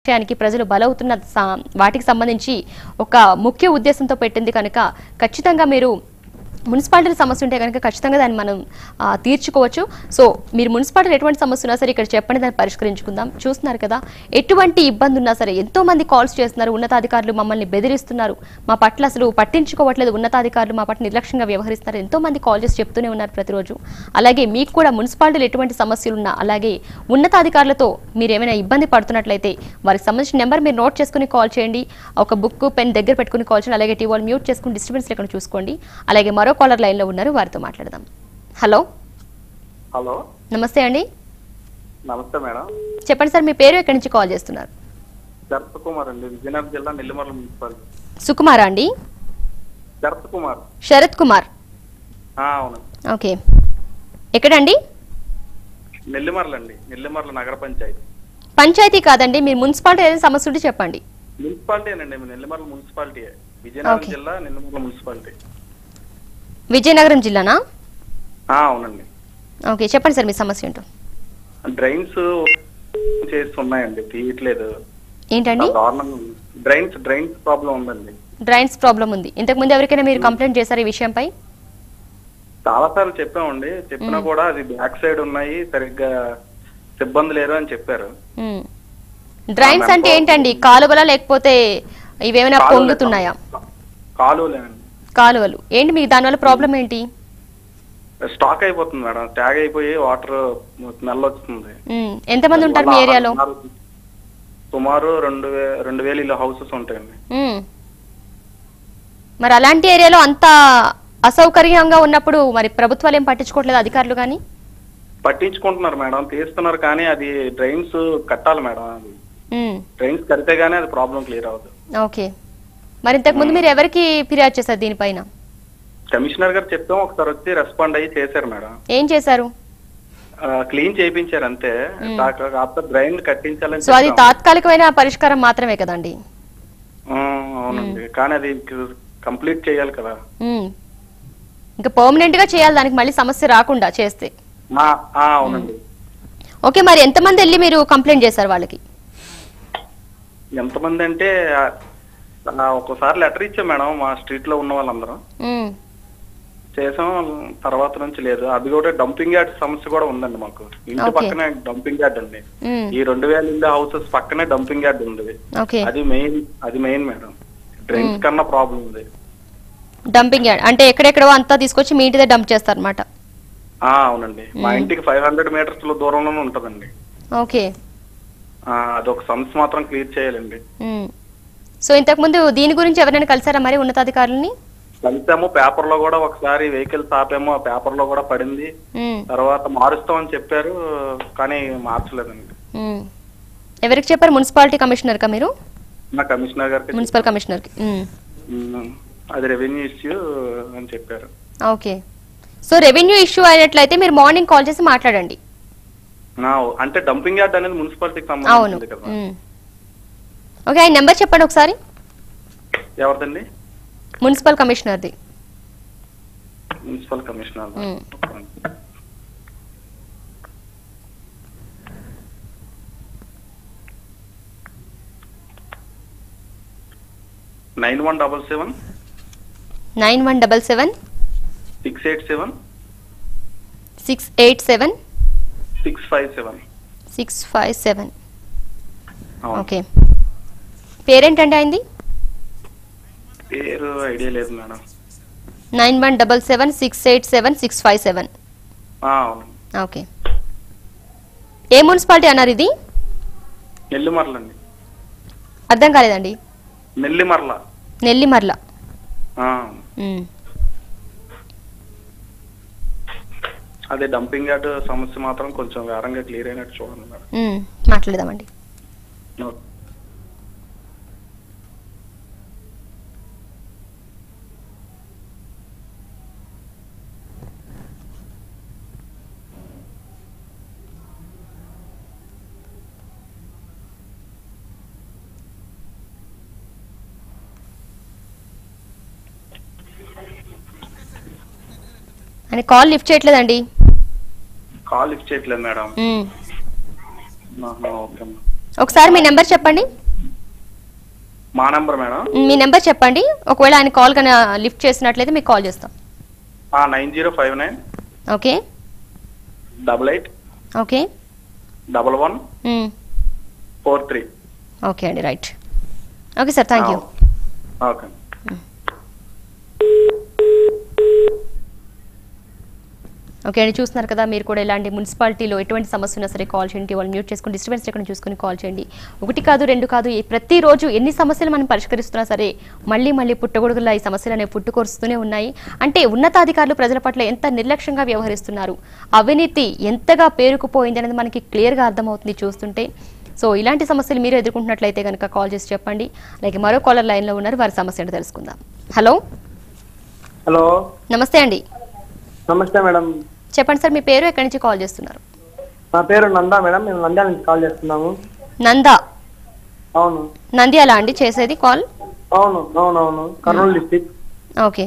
విషయానికి ప్రజలు బలవుతున్న సా- వాటికి సంబంధించి ఒక ముఖ్య ఉద్దేశంతో పెట్టింది కనుక ఖచ్చితంగా మీరు మున్సిపాలిటీ సమస్య ఉంటే కనుక ఖచ్చితంగా దాన్ని మనం ఆ, తీర్చుకోవచ్చు సో మీరు మున్సిపాలిటీ ఎటువంటి సమస్య ఉన్నా సరే ఇక్కడ చెప్పండి దాన్ని పరిష్కరించుకుందాం చూస్తున్నారు కదా ఎటువంటి ఇబ్బంది ఉన్నా సరే ఎంతో మంది కాల్స్ చేస్తున్నారు ఉన్నతాధికారులు మమ్మల్ని బెదిరిస్తున్నారు మా పట్ల అసలు పట్టించుకోవట్లేదు ఉన్నతాధికారులు మా పట్ల నిర్లక్ష్యంగా వ్యవహరిస్తున్నారు ఎంతో మంది కాల్ చేసి చెప్తూనే ఉన్నారు ప్రతిరోజు అలాగే మీకు కూడా మున్సిపాలిటీలో ఎటువంటి సమస్యలు ఉన్నా అలాగే ఉన్నతాధికారులతో మీరు ఏమైనా ఇబ్బంది పడుతున్నట్లయితే వారికి సంబంధించిన నెంబర్ మీరు నోట్ చేసుకుని కాల్ చేయండి ఒక బుక్ పెన్ దగ్గర పెట్టుకుని కాల్ చేయండి అలాగే టీవీ మ్యూట్ చేసుకుని డిస్టర్బెన్స్ లేకుండా చూసుకోండి అలాగే మరో కాలర్ లైన్లో ఉన్నారు వారితో మాట్లాడదాం హలో హలో నమస్తే అండి నమస్తే మేడం చెప్పండి సార్ మీ పేరు ఎక్కడి నుంచి కాల్ చేస్తున్నారు శరత్ కుమార్ అండి విజయనగరం జిల్లా నెల్లిమర్ల మున్సిపాలిటీ సుకుమారా అండి శరత్ కుమార్ శరత్ కుమార్ ఆ, అవును ఓకే ఎక్కడండి నెల్లిమర్ల అండి నెల్లిమర్ల నగర పంచాయతీ పంచాయతీ కాదండి మీరు మున్సిపాలిటీ ఏదైనా సమస్య ఉంటే చెప్పండి మున్సిపాలిటీ అండి నెల్లిమర్ల మున్సిపాలిటీ విజయనగరం Okay. జిల్లా నెల్లిమర్ల మున్సిపాలిటీ విజయనగరం జిల్లానా ఆ, అవునండి ఓకే చెప్పండి సార్ మీ సమస్య ఏంటో డ్రైన్స్ చేస్తున్నాయండి తీయట్లేదు ఏంటండి చాలా దారుణంగా ఉంది. డ్రైన్స్ డ్రైన్స్ ప్రాబ్లం ఉందండి డ్రైన్స్ ప్రాబ్లం ఉంది ఇంతకు ముందు ఎవరికైనా మీరు కంప్లైంట్ చేశారు ఈ విషయంపై చాలా సార్లు చెప్పామండి చెప్పినా కూడా అది బ్యాక్ సైడ్ ఉన్నాయి సరిగ్గా సిబ్బంది లేరు అని చెప్పారు మ్మ్. డ్రైన్స్ అంటే ఏంటండి కాలువలా లేకపోతే ఇవేమైనా కాలువలే. పొంగుతున్నాయా కాలువలేనండి కాలువలు ఏంటి మీకు దానివల్ల ప్రాబ్లం ఏంటి స్టాక్ అయిపోతుంది మేడం ట్యాగ్ అయిపోయి వాటర్ స్మెల్ వస్తుంది మ్మ్. ఎంతమంది ఉంటారు మీ ఏరియాలో సుమారు- సుమారు రెండు వే రెండు వేలు ఇలా హౌసెస్ ఉంటాయండి మ్మ్. మరి అలాంటి ఏరియాలో అంత అసౌకర్యంగా ఉన్నప్పుడు మరి ప్రభుత్వాలు ఏం పట్టించుకోవట్లేదు అధికారులు కానీ పట్టించుకుంటున్నారు మేడం తీస్తున్నారు కానీ అది డ్రైన్స్ కట్టాలి మేడం అది డ్రైన్స్ కడితే గానీ అది ప్రాబ్లం క్లియర్ అవ్వదు ఓకే మరి ఇంతకు ముందు మీరు ఎవరికి ఫిర్యాదు చేశారు దీనిపైన కమిషనర్ గారు చెప్తాం ఒకసారి వచ్చి రెస్పాండ్ అయ్యి చేశారు మేడం ఏం చేశారు క్లీన్ చేయించారు అంతే కాకపోతే డ్రైన్ కట్టించాలని సో అది చెప్పాం. తాత్కాలికమైన పరిష్కారం మాత్రమే కదండి ఆ, అవునండి కానీ అది కంప్లీట్ చేయాలి కదా మ్మ్. ఇంకా పర్మనెంట్ గా చేయాలి దానికి మళ్ళీ సమస్య రాకుండా చేస్తే ఆ, ఆ, అవునండి ఓకే మరి ఎంతమంది వెళ్ళి మీరు కంప్లైంట్ చేశారు వాళ్ళకి ఎంతమంది అంటే ఆ, ఆ, ఒక్కోసారి లెటర్ ఇచ్చాం మేడం మా స్ట్రీట్ లో ఉన్న వాళ్ళందరూ మ్మ్. చేసాం తర్వాత నుంచి లేదు అది కూడా డంపింగ్ యార్డ్ సమస్య కూడా ఉందండి మాకు ఇంటి Okay. పక్కనే డంపింగ్ యార్డ్ అండి మ్మ్. ఈ రెండు వేల ఇల్లు హౌసెస్ పక్కనే డంపింగ్ యార్డ్ ఉంది ఓకే అది మెయిన్ అది మెయిన్ మేడం డ్రైన్స్ కన్నా ప్రాబ్లం ఉంది డంపింగ్ యార్డ్ అంటే ఎక్కడెక్కడో అంతా తీసుకొచ్చి మీ ఇంటి దగ్గర డంప్ చేస్తారనమాట ఆ అవునండి మా ఇంటికి ఫైవ్ హండ్రెడ్ మీటర్స్ లో దూరంలోనే ఉంటదండి ఓకే ఆ, అదొక సమస్య మాత్రం క్లియర్ చేయాలండి మ్మ్. సో ఇంతకు ముందు దీని గురించి ఎవరైనా కలిసారా మరి ఉన్నతాధికారులని కలిసాము పేపర్ లో కూడా ఒకసారి వెహికల్స్ ఆపాము ఆ పేపర్ లో కూడా పడింది మ్మ్. తర్వాత మారుస్తామని చెప్పారు కానీ మార్చలేదండి మ్మ్. ఎవరికి చెప్పారు మున్సిపాలిటీ కమిషనర్కా మీరు నా కమిషనర్ గారికి మున్సిపల్ కమిషనర్కి మ్మ్. ఉమ్, అది రెవెన్యూ ఇష్యూ అని చెప్పారు ఓకే సో రెవెన్యూ ఇష్యూ అయినట్లయితే మీరు మార్నింగ్ కాల్ చేసి మాట్లాడండి నా అంటే డంపింగ్ యార్డ్ అనేది మున్సిపాలిటీకి అవును సంబంధించింది కదా మ్మ్. ఓకే ఆయన నెంబర్ చెప్పండి ఒకసారి ఎవరిదండి మున్సిపల్ కమిషనర్ది municipal commissioner um. Nine one double seven nine one double seven six eight seven six eight seven six five seven six five seven okay పేరేంటండి అయింది పేరు ఐడియా లేదు madam nine one double seven six eight seven six five seven ఆ, అవును okay ఏ municipality అన్నారు ఇది నెల్లిమర్లండి అర్థం కాలేదండి నెల్లిమర్ల నెల్లిమర్ల ఆ, మ్మ్. అదే డంపింగ్ యార్డ్ సమస్య మాత్రం కొంచెం వేరంగా క్లియర్ అయినట్టు చూడండి మేడం మ్మ్. మాట్లాడదామండి ఓకే. అని కాల్ లిఫ్ట్ చేయట్లేదండి కాల్ లిఫ్ట్ చేయట్లేదు మేడం మ్మ్. ఆహా, ఓకే అమ్మా. ఒకసారి మీ నెంబర్ చెప్పండి మా నెంబర్ మేడం మీ నెంబర్ చెప్పండి ఒకవేళ ఆయన కాల్ కన్నా లిఫ్ట్ చేసినట్లయితే మీకు కాల్ చేస్తాం nine zero five nine okay double eight okay double one hmm. Four three okay అండి right okay sir thank you okay okay అండి చూస్తున్నారు కదా మీరు కూడా ఇలాంటి మున్సిపాలిటీలో ఎటువంటి సమస్య ఉన్నా సరే కాల్ చేయండి వాళ్ళు మ్యూట్ చేసుకుని డిస్టర్బెన్స్ లేకుండా చూసుకుని కాల్ చేయండి ఒకటి కాదు రెండు కాదు ఈ ప్రతిరోజు ఎన్ని సమస్యలు మనం పరిష్కరిస్తున్నా సరే మళ్ళీ మళ్ళీ పుట్టగొడుగులా ఈ సమస్యలు అనేవి పుట్టుకొరుస్తూనే ఉన్నాయి అంటే ఉన్నతాధికారులు ప్రజల పట్ల ఎంత నిర్లక్ష్యంగా వ్యవహరిస్తున్నారు అవినీతి ఎంతగా పేరుకుపోయింది అనేది మనకి క్లియర్గా అర్థమవుతుంది చూస్తుంటే సో ఇలాంటి సమస్యలు మీరు ఎదుర్కొంటున్నట్లయితే కనుక కాల్ చేసి చెప్పండి అలాగే మరో కాలర్ లైన్లో ఉన్నారు వారి సమస్య ఏంటో తెలుసుకుందాం హలో హలో నమస్తే అండి నమస్తే మేడం చెప్పండి సార్ మీ పేరు ఎక్కడి నుంచి కాల్ చేస్తున్నారు నా పేరు నందా మేడం మేము నంద్యాల నుంచి కాల్ చేస్తున్నాము నందా అవును నంద్యాల అండి చేసేది కాల్ అవును అవును అవును కర్నూలు డిస్టిక్ ఓకే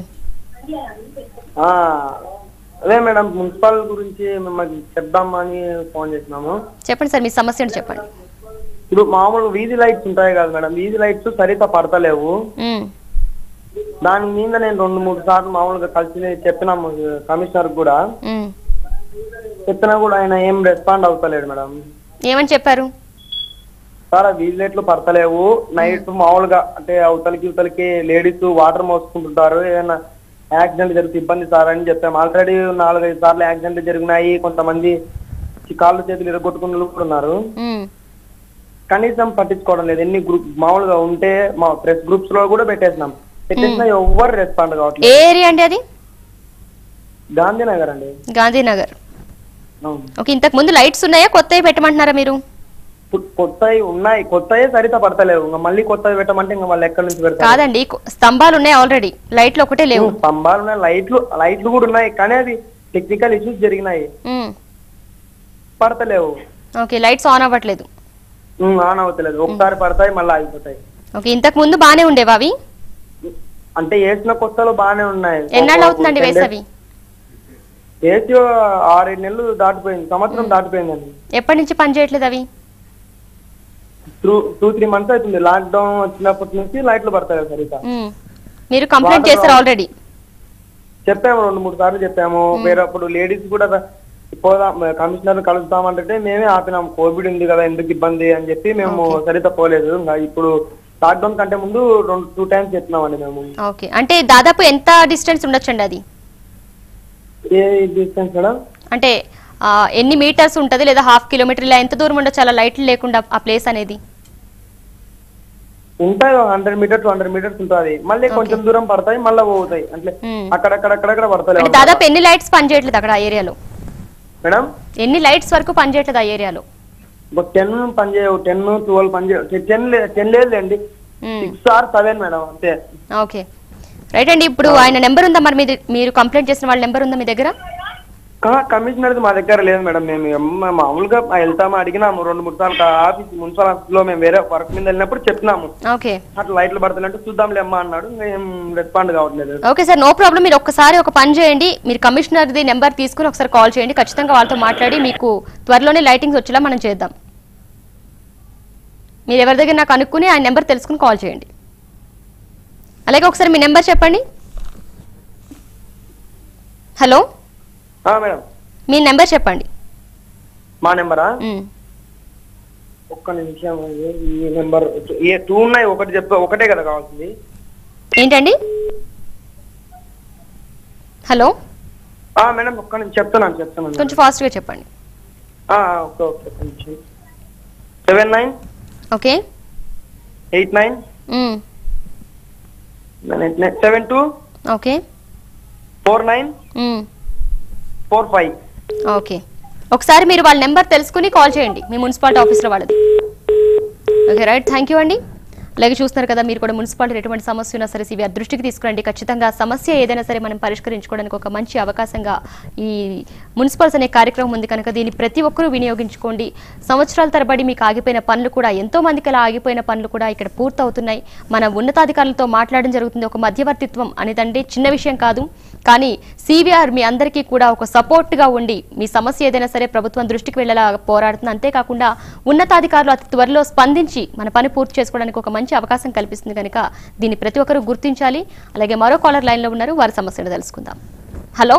అదే మేడం మున్సిపల్ గురించి మిమ్మల్ని చెప్దామని ఫోన్ చేసినాము చెప్పండి సార్ మీ సమస్య ఏంటో చెప్పండి ఇప్పుడు మామూలు వీధి లైట్స్ ఉంటాయి కదా మేడం వీధి లైట్స్ సరిగ్గా పడతలేవు మ్మ్. దాని మీద నేను రెండు మూడు సార్లు మామూలుగా కలిసి చెప్పినాము కమిషనర్ కూడా మ్మ్. చెప్పినా కూడా ఆయన ఏం రెస్పాండ్ అవుతలేడు మేడం ఏమని చెప్పారు సార్ ఆ వీధి లైట్లు పడతలేవు నైట్ మామూలుగా అంటే అవతలకి ఇవతలకి లేడీస్ వాటర్ మోసుకుంటుంటారు ఏదైనా యాక్సిడెంట్ జరిగితే ఇబ్బంది సార్ అని చెప్పాము ఆల్రెడీ నాలుగైదు సార్లు యాక్సిడెంట్ జరిగినాయి కొంతమంది ఈ కాళ్ళు చేతులు ఇరగొట్టుకున్న వాళ్ళు కూడా ఉన్నారు మ్మ్. కనీసం పట్టించుకోవడం లేదు ఎన్ని గ్రూప్ మామూలుగా ఉంటే మా ప్రెస్ గ్రూప్స్ లో కూడా పెట్టేసినాం పెట్టేసినా ఎవ్వరు రెస్పాండ్ ఏ కావట్లేదు ఏరియా అండి అది గాంధీనగర్ అండి గాంధీనగర్ అవును ఓకే ఇంతకు ముందు లైట్స్ ఉన్నాయా కొత్తవి పెట్టమంటున్నారా మీరు పు- కొత్తవి ఉన్నాయి కొత్తవి సరిత పడతలేవు ఇంకా మళ్ళీ కొత్తవి పెట్టమంటే ఇంకా వాళ్ళు ఎక్కడి నుంచి పెడతారు కాదండి కొ- స్తంభాలు ఉన్నాయి ఆల్రెడీ లైట్లు ఒకటే లేవు స్తంభాలు ఉన్నాయి లైట్లు లైట్లు కూడా ఉన్నాయి కానీ అది టెక్నికల్ ఇష్యూస్ జరిగినాయి మ్మ్. పడతలేవు ఓకే లైట్స్ ఆన్ అవ్వట్లేదు ఉమ్, ఆన్ అవుతలేదు ఒకసారి పడతాయి మళ్ళీ ఆగిపోతాయి ఓకే ఇంతకు ముందు బాగానే ఉండేవా అవి అంటే వేసిన కొత్తలో బాగానే ఉన్నాయి ఎన్నాళ్ళు అవుతుందండి వేసవి వేసి ఆరేడు నెలలు దాటిపోయింది సంవత్సరం దాటిపోయిందండి ఎప్పటి నుంచి పని చేయట్లేదు అవి టూ టూ త్రీ మంత్స్ అవుతుంది లాక్ డౌన్ వచ్చినప్పటి నుంచి లైట్లు పడతాయి సరిగ్గా మ్మ్. మీరు కంప్లైంట్ చేస్తారు ఆల్రెడీ చెప్పాము రెండు మూడు సార్లు చెప్పాము వేరే అప్పుడు లేడీస్ కూడా పోదాం కమిషనర్ కలుస్తామంటే మేమే ఆపినాం కోవిడ్ ఉంది కదా ఎందుకు ఇబ్బంది అని చెప్పి మేము సరిత పోలేదు ఇంకా ఇప్పుడు లాక్డౌన్ కంటే ముందు రెండు టూ టైమ్స్ చెప్పినామండి మేము ఓకే అంటే దాదాపు ఎంత డిస్టెన్స్ ఉండొచ్చండి అది ఏ డిస్టెన్స్ మేడం అంటే ఆ, ఎన్ని మీటర్స్ ఉంటుంది లేదా హాఫ్ కిలోమీటర్ ఇలా ఎంత దూరం ఉండొచ్చు అలా లైట్లు లేకుండా ఆ ప్లేస్ అనేది ఉంటాయి hundred meter two hundred meters ఉంటుంది మళ్ళీ కొంచెం దూరం పడతాయి మళ్ళీ పోతాయి అంటే Hmm. అక్కడక్కడ అక్కడక్కడ అంటే పడతాయి దాదాపు ఎన్ని లైట్స్ పనిచేయట్లేదు అక్కడ ఆ ఏరియాలో మేడం ఎన్ని లైట్స్ వరకు పనిచేయట్లేదు ఆ ఏరియాలో ఒక టెన్ పని చేయవు టెన్ ట్వెల్వ్ పని చేయవు టెన్ టెన్ లేదులేండి మ్మ్. సిక్స్ ఆర్ సెవెన్ మేడం అంతే ఓకే రైట్ అండి ఇప్పుడు ఆయన నెంబర్ ఉందా మరి మీది మీరు కంప్లైంట్ చేసిన వాళ్ళ నెంబర్ ఉందా మీ దగ్గర కమిషనర్ మా దగ్గర లేదు మేడం మేము ఎమ్మ- మామూలుగా వెళ్తాము అడిగినాము రెండు మూడు సార్లు ఆఫీస్ మున్సిపల్ ఆఫీస్ లో మేము వేరే వర్క్ మీద వెళ్ళినప్పుడు చెప్పినాము ఓకే అట్లా లైట్లు పడుతుందంటే చూద్దాంలే అమ్మా అన్నాడు ఇంకా ఏం రెస్పాండ్ కావట్లేదు ఓకే సార్ నో ప్రాబ్లం మీరు ఒక్కసారి ఒక పని చేయండి మీరు కమిషనర్ది నెంబర్ తీసుకుని ఒకసారి కాల్ చేయండి ఖచ్చితంగా వాళ్ళతో మాట్లాడి మీకు త్వరలోనే లైటింగ్స్ వచ్చేలా మనం చేద్దాం మీరు ఎవరి దగ్గర నాకు అనుకుని ఆ నెంబర్ తెలుసుకుని కాల్ చేయండి అలాగే ఒకసారి మీ నెంబర్ చెప్పండి హలో ఆ, మేడం మీ నెంబర్ చెప్పండి మా నెంబరా మ్. ఒక్క నిమిషం ఇది. ఈ నెంబర్ ఏ టూ ఉన్నాయి ఒకటి చెప్ప ఒకటే కదా కావాల్సింది ఏంటండి హలో ఆ మేడం ఒక్క నిమిషం చెప్తున్నాను చెప్తున్నాను కొంచెం ఫాస్ట్గా చెప్పండి ఆ, ఓకే ఓకే ఒక్క నిమిషం seven nine okay eight nine hmm. Seven two okay four nine hmm. Four five okay ఒకసారి మీరు వాళ్ళ నెంబర్ తెలుసుకుని కాల్ చేయండి మీ మున్సిపాలిటీ ఆఫీస్లో వాళ్ళది ఓకే రైట్ థ్యాంక్ యూ అండి అలాగే చూస్తున్నారు కదా మీరు కూడా మున్సిపాలిటీ ఎటువంటి సమస్య ఉన్నా సరే సివి దృష్టికి తీసుకురండి ఖచ్చితంగా సమస్య ఏదైనా సరే మనం పరిష్కరించుకోవడానికి ఒక మంచి అవకాశంగా ఈ మున్సిపల్స్ అనే కార్యక్రమం ఉంది కనుక దీన్ని ప్రతి ఒక్కరూ వినియోగించుకోండి సంవత్సరాల తరబడి మీకు ఆగిపోయిన పనులు కూడా ఎంతో మందికి అలా ఆగిపోయిన పనులు కూడా ఇక్కడ పూర్తవుతున్నాయి మన ఉన్నతాధికారులతో మాట్లాడడం జరుగుతుంది ఒక మధ్యవర్తిత్వం అనేదంటే చిన్న విషయం కాదు కానీ సివిఆర్ మీ అందరికీ కూడా ఒక సపోర్ట్ గా ఉండి మీ సమస్య ఏదైనా సరే ప్రభుత్వం దృష్టికి వెళ్ళేలా పోరాడుతుంది అంతేకాకుండా ఉన్నతాధికారులు అతి త్వరలో స్పందించి మన పని పూర్తి చేసుకోవడానికి ఒక మంచి అవకాశం కల్పిస్తుంది కనుక దీన్ని ప్రతి ఒక్కరూ గుర్తించాలి అలాగే మరో కాలర్ లైన్ లో ఉన్నారు వారి సమస్యను తెలుసుకుందాం హలో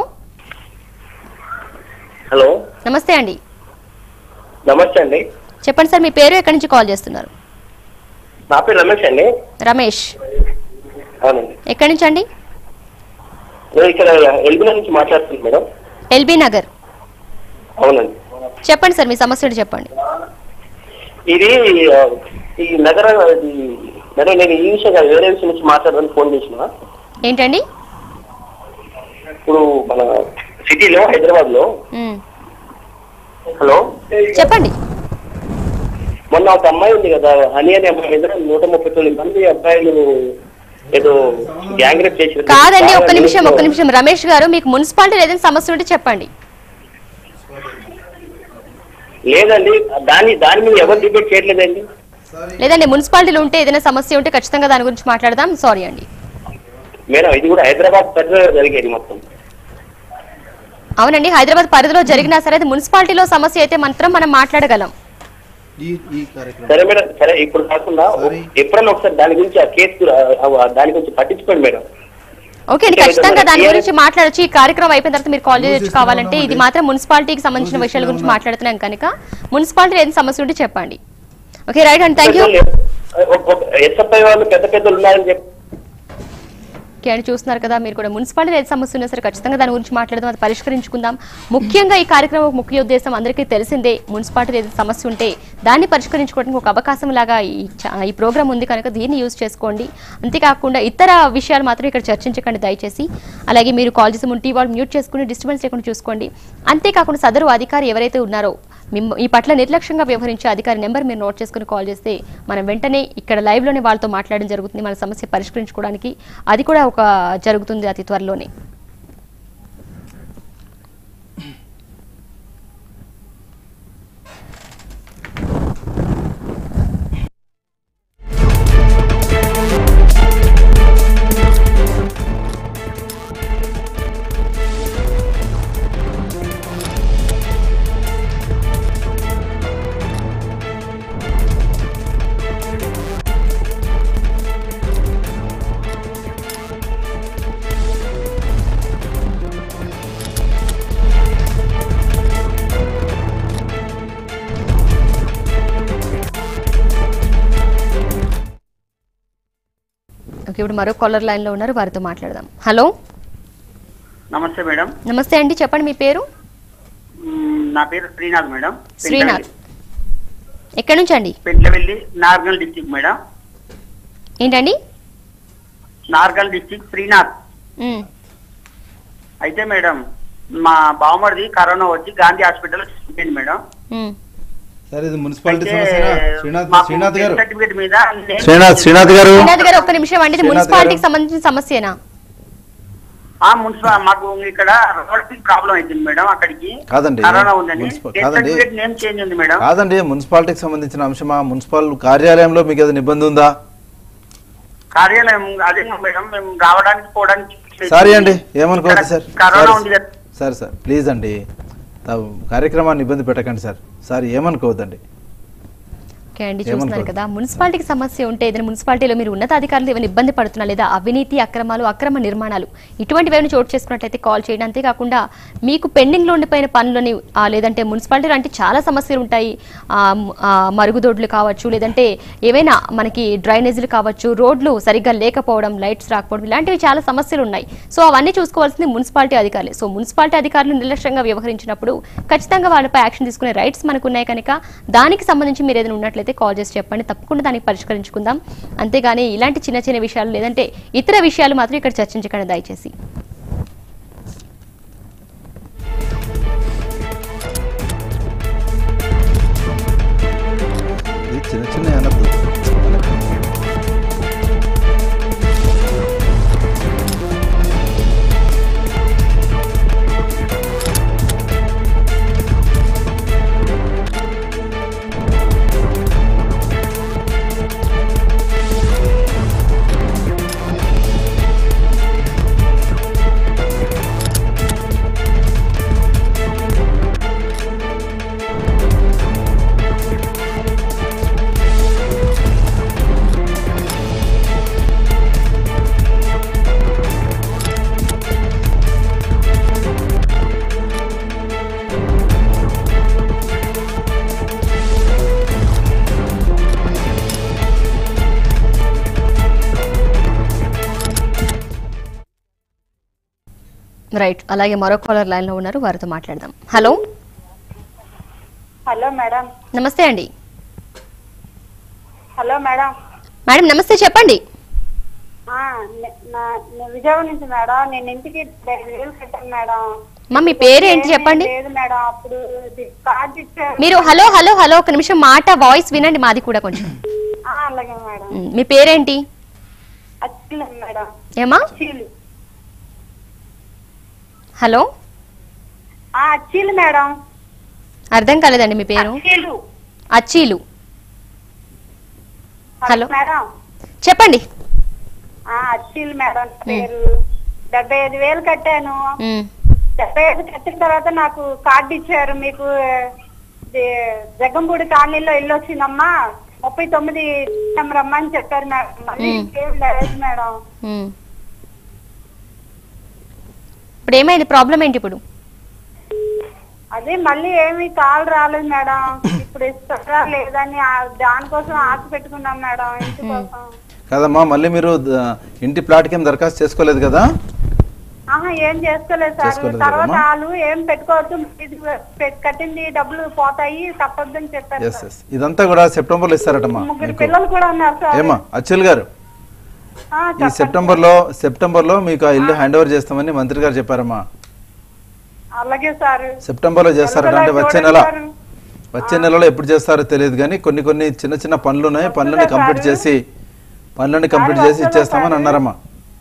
హలో నమస్తే అండి నమస్తే అండి చెప్పండి సార్ మీ పేరు ఎక్కడి నుంచి కాల్ చేస్తున్నారు నా పేరు రమేష్ అండి రమేష్ అవునండి ఎక్కడి నుంచి అండి నేను ఇక్కడ ఎల్బీ నుంచి మాట్లాడుతున్నాను మేడం ఎల్బీ నగర్ అవునండి చెప్పండి సార్ మీ సమస్యను చెప్పండి ఇది ఆ, ఈ నగర ఇది మేడం నేను ఈ విషయం కాదు, వేరే విషయం నుంచి మాట్లాడడానికి ఫోన్ చేసిన ఏంటండి ఇప్పుడు మన సిటీలో హైదరాబాద్ లో ఉమ్, హలో చెప్పండి మొన్న ఒక అమ్మాయి ఉంది కదా హనీ అనే అమ్మాయి మీద నూట ముప్పై తొమ్మిది మంది అబ్బాయిలు ఏదో గ్యాంగ్ రేప్ చేసి కాదండి ఒక్క నిమిషం ఒక్క నిమిషం రమేష్ గారు మీకు మున్సిపాలిటీ ఏదైనా సమస్య ఉంటే చెప్పండి లేదండి దాని దాని మీద ఎవరు డిబేట్ చేయట్లేదండి లేదండి మున్సిపాలిటీలో ఉంటే ఏదైనా సమస్య ఉంటే ఖచ్చితంగా దాని గురించి మాట్లాడదాం సారీ అండి మేడం ఇది కూడా హైదరాబాద్ పరిధిలో జరిగేది మొత్తం అవునండి హైదరాబాద్ పరిధిలో జరిగినా సరే అది మున్సిపాలిటీలో సమస్య అయితే మాత్రం మనం మాట్లాడగలం ఈ ఈ కార్యక్రమం సరే మేడం సరే ఇప్పుడు కాకుండా Sorry. ఎప్పుడన్నా ఒకసారి దాని గురించి ఆ కేసు కూడా, ఆ, ఆ, దాని గురించి పట్టించుకోండి మేడం ఓకే అండి Okay, ఖచ్చితంగా దాని మరి గురించి మాట్లాడొచ్చు ఈ కార్యక్రమం అయిపోయిన తర్వాత మీరు కాల్ News చేయొచ్చు కావాలంటే ఇది ఇస్తున్నాం మాత్రం మున్సిపాలిటీకి సంబంధించిన News విషయాల గురించి ఇస్తున్నాం. మాట్లాడుతున్నాం కనుక మున్సిపాలిటీ ఏదైనా సమస్య ఉంటే చెప్పండి ఓకే రైట్ అండి థ్యాంక్ యూ ఎస్ఎఫ్ఐ వాళ్ళు పెద్ద పెద్దలు ఉన్నారని చెప్పి ఓకే అని చూస్తున్నారు కదా మీరు కూడా మున్సిపాలిటీ ఏది సమస్య ఉన్నా సరే ఖచ్చితంగా దాని గురించి మాట్లాడదాం అది పరిష్కరించుకుందాం ముఖ్యంగా ఈ కార్యక్రమం ముఖ్య ఉద్దేశం అందరికీ తెలిసిందే మున్సిపాలిటీ ఏదైనా సమస్య ఉంటే దాన్ని పరిష్కరించుకోవడానికి ఒక అవకాశం లాగా ఈ చ- ఈ ప్రోగ్రామ్ ఉంది కనుక దీన్ని యూజ్ చేసుకోండి అంతేకాకుండా ఇతర విషయాలు మాత్రం ఇక్కడ చర్చించకండి దయచేసి అలాగే మీరు కాల్ చేసి ఉంటే వాళ్ళు మ్యూట్ చేసుకుని డిస్టర్బెన్స్ లేకుండా చూసుకోండి అంతేకాకుండా సదరు అధికారి ఎవరైతే ఉన్నారో మిమ్మ ఈ పట్ల నిర్లక్ష్యంగా వ్యవహరించే అధికారి నెంబర్ మీరు నోట్ చేసుకుని కాల్ చేస్తే మనం వెంటనే ఇక్కడ లైవ్ లోనే వాళ్ళతో మాట్లాడడం జరుగుతుంది మన సమస్య పరిష్కరించుకోవడానికి అది కూడా ఒక జరుగుతుంది అతి త్వరలోనే ఓకే ఇప్పుడు మరో కాలర్ లైన్ లో ఉన్నారు వారితో మాట్లాడదాం హలో నమస్తే మేడం నమస్తే అండి చెప్పండి మీ పేరు మ్మ్, నా పేరు శ్రీనాథ్ మేడం శ్రీనాథ్ ఎక్కడి నుంచి అండి పెంట్లవెల్లి నార్గల్ డిస్టిక్ మేడం ఏంటండి నార్గల్ డిస్టిక్ శ్రీనాథ్ ఉమ్, అయితే మేడం మా బావమరిది కరోనా వచ్చి గాంధీ హాస్పిటల్ చనిపోయింది మేడం ఉమ్. సార్ ఇది మున్సిపాలిటీ అయితే సమస్య శ్రీనాథ్ మాకు శ్రీనాథ్ గారు సర్టిఫికేట్ మీద నేను- శ్రీనాథ్ శ్రీనాథ్ గారు శ్రీనాథ్ గారు ఒక్క నిమిషం అండి ఇది శ్రీనాథ్ మున్సిపాలిటీకి గారు. సంబంధించిన సమస్యేనా ఆ మున్సిపల్ మాకు ఇక్కడ రోడ్ ప్రాబ్లం అవుతుంది మేడం అక్కడికి కాదండి, కరోనా ఉందని మున్సిపల్- డెత్ కాదండి. సర్టిఫికేట్ నేమ్ చేంజ్ ఉంది మేడం కాదండి మున్సిపాలిటీకి సంబంధించిన అంశమా మున్సిపల్ కార్యాలయంలో మీకు ఏదైనా ఇబ్బంది ఉందా కార్యాలయం అదే మేడం మేము రావడానికి పోవడానికి సారీ అండి ఏమనుకోవద్దు సార్ ఇక్కడ కరోనా సారీ ఉంది కదా సార్ సార్ ప్లీజ్ అండి తా- కార్యక్రమాన్ని ఇబ్బంది పెట్టకండి సార్ సార్ ఏమనుకోవద్దండి ఓకే అండి ఏమనుకోదు. చూస్తున్నారు కదా మున్సిపాలిటీకి సమస్య ఉంటే ఏదైనా మున్సిపాలిటీలో మీరు ఉన్నతాధికారులు ఏమైనా ఇబ్బంది పడుతున్నా లేదా అవినీతి అక్రమాలు అక్రమ నిర్మాణాలు ఇటువంటివి ఏమైనా చోటు చేసుకున్నట్లయితే కాల్ చేయండి అంతేకాకుండా మీకు పెండింగ్ లో ఉండిపోయిన పనులని ఆ, లేదంటే మున్సిపాలిటీలో అంటే చాలా సమస్యలు ఉంటాయి ఆ, మ్, ఆ, మరుగుదొడ్లు కావచ్చు లేదంటే ఏవైనా మనకి డ్రైనేజీలు కావచ్చు రోడ్లు సరిగ్గా లేకపోవడం లైట్స్ రాకపోవడం ఇలాంటివి చాలా సమస్యలు ఉన్నాయి సో అవన్నీ చూసుకోవాల్సింది మున్సిపాలిటీ అధికారులే సో మున్సిపాలిటీ అధికారులు నిర్లక్ష్యంగా వ్యవహరించినప్పుడు ఖచ్చితంగా వాళ్ళపై యాక్షన్ తీసుకునే రైట్స్ మనకు ఉన్నాయి కనుక దానికి సంబంధించి మీరు ఏదైనా ఉన్నట్లయితే కాల్ చేసి చెప్పండి తప్పకుండా దానికి పరిష్కరించుకుందాం అంతేగాని ఇలాంటి చిన్న చిన్న విషయాలు లేదంటే ఇతర విషయాలు మాత్రం ఇక్కడ చర్చించకండి దయచేసి ఇది చిన్న చిన్న అనద్దు రైట్ అలాగే మరో కాలర్ లైన్ లో ఉన్నారు వారితో మాట్లాడదాం హలో హలో మేడం నమస్తే అండి హలో మేడం మేడం నమస్తే చెప్పండి ఆ, నే- నా- నేను విజయవాడ నుంచి మేడం నేను ఇంటికి ఐదు వేలు కట్టాను మేడం మా మీ పేరేంటి చెప్పండి లేదు మేడం అప్పుడు ఇది కార్డు ఇచ్చారు మీరు హలో హలో హలో ఒక నిమిషం మాట వాయిస్ వినండి మాది కూడా కొంచెం ఆ, అలాగే మేడం ఉమ్, మీ పేరేంటి అచ్చిలు మేడం ఏమా అచ్చీలు హలో ఆ అచ్చీలు మేడం అర్థం కాలేదండి మీ పేరు అచ్చీలు అచ్చీలు హలో మేడం చెప్పండి ఆ అచ్చీలు మేడం నా పేరు డెబ్బై ఐదు వేలు కట్టాను ఉమ్, డెబ్బై ఐదు కట్టిన తర్వాత నాకు కార్డు ఇచ్చారు మీకు ఇది జగంపూడి కాలనీలో ఇల్లు వచ్చిందమ్మా ముప్పై తొమ్మిది రమ్మని చెప్పారు మేడం మళ్ళీ ఇంకేం లేదు మేడం ఉమ్. ఇప్పుడు ఏమైంది ప్రాబ్లం ఏంటి ఇప్పుడు అదే మళ్ళీ ఏమీ కాల్ రాలేదు మేడం ఇప్పుడు ఇస్తారా లేదని ఆ- దానికోసం ఆశ పెట్టుకున్నాం మేడం ఇంటి కోసం కాదమ్మా మళ్ళీ మీరు ద- ఇంటి ప్లాట్కి ఏం దరఖాస్తు చేసుకోలేదు కదా ఆహా ఏం చేసుకోలేదు సార్ చేసుకోలేదు తర్వాత కదమ్మా? వాళ్ళు ఏం పెట్టుకోవద్దు ఇది పె- కట్టింది డబ్బులు పోతాయి తప్పొద్దని చెప్పారు ఎస్ ఎస్ ఇదంతా కూడా సెప్టెంబర్లో ఇస్తారటమ్మా ముగ్గురు మీకు పిల్లలు కూడా ఉన్నారు సార్ ఏమా అచ్చుల్ గారు ఆ, ఈ చెప్పండి. సెప్టెంబర్లో సెప్టెంబర్లో మీకు ఆ ఇల్లు హ్యాండ్ ఓవర్ చేస్తామని మంత్రి గారు చెప్పారమ్మా అలాగే సార్ సెప్టెంబర్లో చేస్తారట అంటే వచ్చే నెల వచ్చే నెలలో ఎప్పుడు చేస్తారో తెలియదు కానీ కొన్ని కొన్ని చిన్న చిన్న పనులు ఉన్నాయి పనులని కంప్లీట్ చేసి పనులని కంప్లీట్ చేసి ఇచ్చేస్తామని అన్నారమ్మా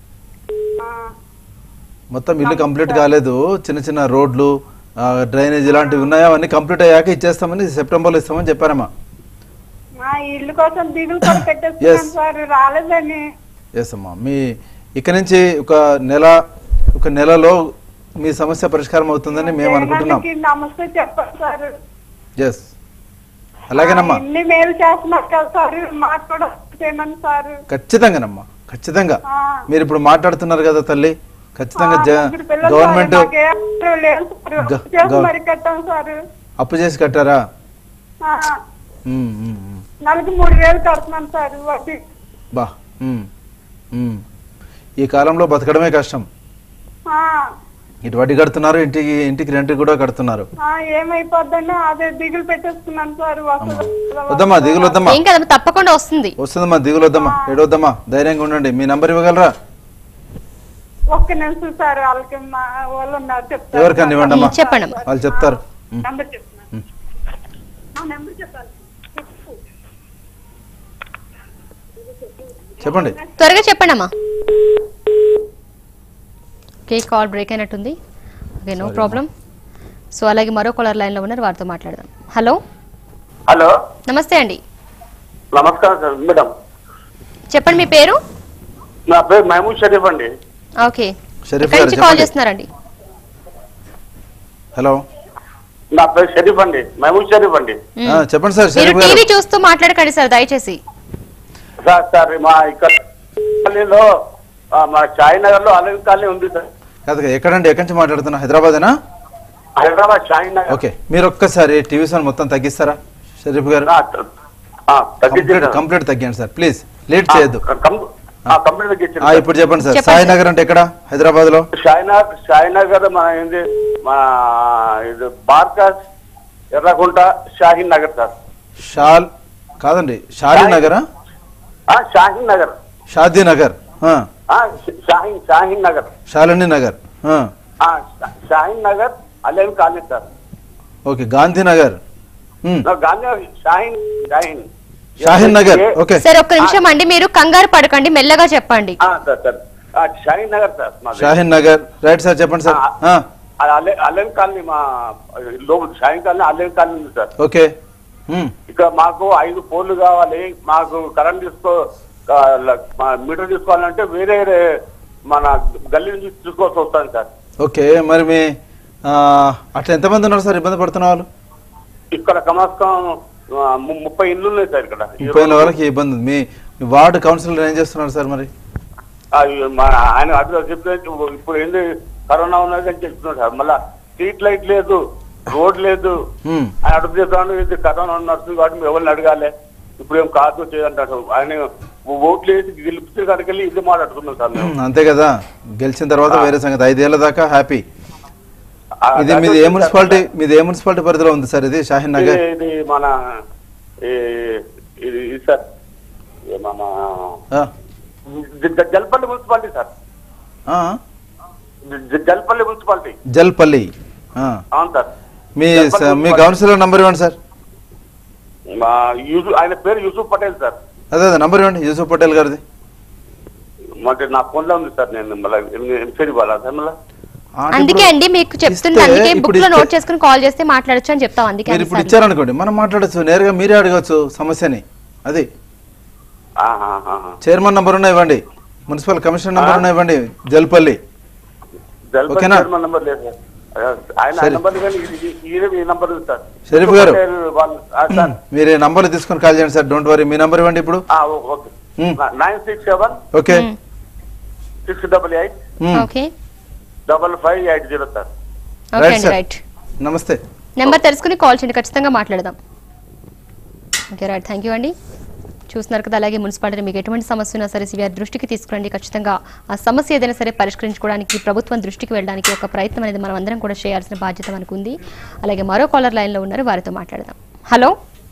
మొత్తం ఇల్లు కంప్లీట్ కాలేదు చిన్న చిన్న రోడ్లు ఆ, డ్రైనేజ్ ఇలాంటివి ఉన్నాయో అవన్నీ కంప్లీట్ అయ్యాక ఇచ్చేస్తామని సెప్టెంబర్లో ఇస్తామని చెప్పారమ్మా మా ఇల్లు కోసం దిగులు కూడా పెట్టేస్తున్నాం Yes. సార్ రాలేదని ఎస్ అమ్మా మీ ఇక నుంచి ఒక నెల ఒక నెలలో మీ సమస్య పరిష్కారం అవుతుందని మేము అనుకుంటున్నాం జగనానికి నమస్తే చెప్పండి సార్ ఎస్ అలాగేనమ్మా ఇన్ని మేలు చేస్తున్నారు కదా సార్ మాకు కూడా చేయమని సార్ ఖచ్చితంగానమ్మా ఖచ్చితంగా ఆ. మీరు ఇప్పుడు మాట్లాడుతున్నారు కదా తల్లి ఖచ్చితంగా ఆ, జ- ముగ్గురు పిల్లలు గవర్నమెంట్ సార్, మాకే ఆస్తులు లేవు సార్. గ- చేసి గ- మరి కట్టాం సార్ అప్పు చేసి కట్టారా ఆ, ఉమ్, ఉమ్, ఉమ్. నెలకి మూడు వేలు కడుతున్నాం సార్ వడ్డీ బా ఉమ్, ఉమ్. ఈ కాలంలో బతకడమే కష్టం ఆ, ఇటు వడ్డీ కడుతున్నారు ఇంటికి ఇంటికి రెంట్ కూడా కడుతున్నారు ఆ, ఏమైపోద్దని అదే దిగులు పెట్టేస్తున్నాను సార్ వస్తుంది వద్దమ్మా దిగులు వద్దమ్మా ఏం కదమ్మా తప్పకుండా వస్తుంది వస్తుందమ్మా దిగులు వద్దమ్మా ఏడవద్దమ్మా ధైర్యంగా ఉండండి మీ నంబర్ ఇవ్వగలరా ఒక్క నిమిషం సార్ వాళ్ళకి మా వాళ్ళు ఉన్నారు చెప్తారు ఎవరికన్నా ఇవ్వండి అమ్మా ఉమ్, చెప్పండమ్మా వాళ్ళు చెప్తారు ఉమ్. నెంబర్ చెప్తున్నాను ఆ, నెంబర్ చెప్పాలి చెప్పు. చెప్పండి త్వరగా చెప్పండి అమ్మా ఓకే కాల్ బ్రేక్ అయినట్టుంది ఓకే నో ప్రాబ్లం సో అలాగే మరో కాలర్ లైన్ లో ఉన్నారు వారితో మాట్లాడదాం హలో హలో నమస్తే అండి నమస్కారం సార్ మేడం చెప్పండి మీ పేరు నా పేరు మహమూద్ షరీఫ్ అండి ఓకే షరీఫ్ ఎక్కడి గారు నుంచి కాల్ చెప్పండి. చేస్తున్నారండి హలో నా పేరు షరీఫ్ అండి మహమూద్ షరీఫ్ అండి ఆ, చెప్పండి సార్ మీరు షరీఫ్ గారు టీవీ చూస్తూ మాట్లాడకండి సార్ దయచేసి సార్ సార్ మా ఇక్కడ కాలనీలో ఆ, మా షాయి నగర్ లో అలవి కాలనీ ఉంది సార్ కాదు ఎక్కడండి ఎక్కడి నుంచి మాట్లాడుతున్నా హైదరాబాదేనా హైదరాబాద్ షాయి నగర్ ఓకే మీరు ఒక్కసారి టీవీ సౌండ్ మొత్తం తగ్గిస్తారా షరీఫ్ గారు ఆ, ఆ, తగ్గించింది కంప్లీట్ సార్. కంప్లీట్ తగ్గాను సార్ ప్లీజ్ లేట్ ఆ, చేయొద్దు కం- ఆ, కంప్లీట్ తగ్గించింది ఆ, సార్. ఇప్పుడు చెప్పండి సార్ చెప్పండి సాయి సార్. నగర్ అంటే ఎక్కడ హైదరాబాద్ లో షాయినగర్ షాయినగర్ మన ఏంది మన ఇది బార్కాస్ ఎర్రగుంట షాహీన్ నగర్ సార్ షాల్ కాదండి షాలి నగరా ఆ, షాహీన్ నగర్ షాదీ నగర్ ఆ, ఆ, ష- షాహీన్ షాహీన్ నగర్ షాలిని నగర్ ఆ, ఆ, షా- Shaheen Nagar Alevi colony sir okay Gandhi Nagar ఉమ్, నా గాంధీ నగర్ షాహీన్ షాహీన్ షాహీన్ నగర్ ఏ- ఓకే సార్ ఒక్క నిమిషం అండి మీరు కంగారు పడకండి మెల్లగా చెప్పండి ఆ, సార్ సార్ ఆ, షాహీన్ నగర్ సార్ మాది. షాహిన్ నగర్ రైట్ సార్ చెప్పండి సార్ ఆ, అది అలే అలేవి కాలనీ మా లోపల షాహీన్ కాలనీ అలేవి కాలనీ ఉంది సార్ ఓకే ఉమ్, ఇక్కడ మాకు ఐదు పోల్లు కావాలి మాకు కరెంట్ తీసుకో ఆ, ల- మా మీటర్ తీసుకోవాలంటే వేరే మన గల్లీ నుంచి తీసుకోవాల్సి వస్తుంది సార్ ఓకే మరి మీ ఆ, అట్లా ఎంతమంది ఉన్నారు సార్ ఇబ్బంది పడుతున్న వాళ్ళు ఇక్కడ కమాస్కం ముప్పై ఇల్లు ఉన్నాయి సార్ ఇక్కడ ముప్పై ఏళ్ళ వాళ్ళకి ఇబ్బంది ఉంది. మీ మీ వార్డు కౌన్సిలర్ ఏం చేస్తున్నారు సార్ మరి ఆ, మా ఆయన అడ్రస్ చెప్తే ఇప్పుడు ఏంది కరోనా ఉన్నది అని చెప్తున్నాడు సార్ మళ్ళా స్ట్రీట్ లైట్ లేదు రోడ్ లేదు ఉమ్, ఆయన అడుగు చెప్తాను ఇది కరోనా నడుస్తుంది కాబట్టి మేము ఎవరిని అడగాలి ఇప్పుడు ఏం కాదు చేయంటాడు ఆయన ఓట్లు వేసి గెలిపించిన కాడికి వెళ్ళి ఇది మాట్లాడుతున్నాం సార్ మేము అంతే కదా గెలిచిన తర్వాత వేరే సంగతి ఐదేళ్ల దాకా హ్యాపీ ఆ, ఇది దాని మీది ఏ గురించి మున్సిపాలిటీ మీది ఏ మున్సిపాలిటీ పరిధిలో ఉంది సార్ ఇది షాహీన్ నగర్ ఇది- ఇది మన ఈ- ఇది ఇది సార్ ఇది మన ఆ, జ- జ- జల్పల్లి మున్సిపాలిటీ సార్ ఆ, జ- జ- జల్పల్లి మున్సిపాలిటీ జల్పల్లి ఆ. అవును సార్ మీ జల్పల్లి స- మీ మున్సిపాలిటీ. కౌన్సిలర్ నంబర్ ఇవ్వండి సార్ మా యూసు ఆయన పేరు యూసుఫ్ పటేల్ సార్ అదే అదే నంబర్ ఇవ్వండి యూసుఫ్ పటేల్ గారిది మరి నా ఫోన్ లో ఉంది సార్ నేను మళ్ళీ ఎన్సైడ్ ఇవ్వాలా సార్ మళ్ళీ ఆ, అంటే అందుకే ఇప్పుడు అండి మీకు చెప్తుంది ఇస్తే- అందుకే ఇప్పుడు బుక్ లో ఇస్తే- నోట్ చేసుకుని కాల్ చేస్తే మాట్లాడొచ్చు అని చెప్తాం అందుకే మీరు ఇప్పుడు అన్నిసార్లు. ఇచ్చారనుకోండి మనం మాట్లాడచ్చు నేరుగా మీరే అడగచ్చు సమస్యని అది ఆహాహాహా. చైర్మన్ నంబర్ ఉన్న ఇవ్వండి మున్సిపల్ కమిషనర్ నంబర్ ఉన్న ఇవ్వండి జల్పల్లి జల్పల్లి ఓకేనా? చైర్మన్ నంబర్ లేదు సార్ ఆయన సరే. నంబర్ కానీ ఇది- ఇది- ఈయన ఈ నంబర్ ఉంది సార్ షరీఫ్ గారు. పటేల్ వాళ్ళు ఆ, సార్ మీరు ఈ నంబర్ తీసుకొని కాల్ చేయండి సార్ డోంట్ వరీ మీ నంబర్ ఇవ్వండి ఇప్పుడు ఆ, ఓ- okay um. Nine six seven okay um. Six double eight um. Okay double five eight zero sir okay right అండి సార్ రైట్ నమస్తే నెంబర్ తెలుసుకుని కాల్ చేయండి ఖచ్చితంగా మాట్లాడదాం ఓకే రైట్ థ్యాంక్ యూ అండి చూస్తున్నారు కదా అలాగే మున్సిపాలిటీ మీకు ఎటువంటి సమస్య ఉన్నా సరే సివిఆర్ దృష్టికి తీసుకురండి ఖచ్చితంగా ఆ సమస్య ఏదైనా సరే పరిష్కరించుకోవడానికి ప్రభుత్వం దృష్టికి వెళ్ళడానికి ఒక ప్రయత్నం అనేది మనం అందరం కూడా చేయాల్సిన బాధ్యత మనకు ఉంది అలాగే మరో కాలర్ లైన్లో ఉన్నారు వారితో మాట్లాడదాం హలో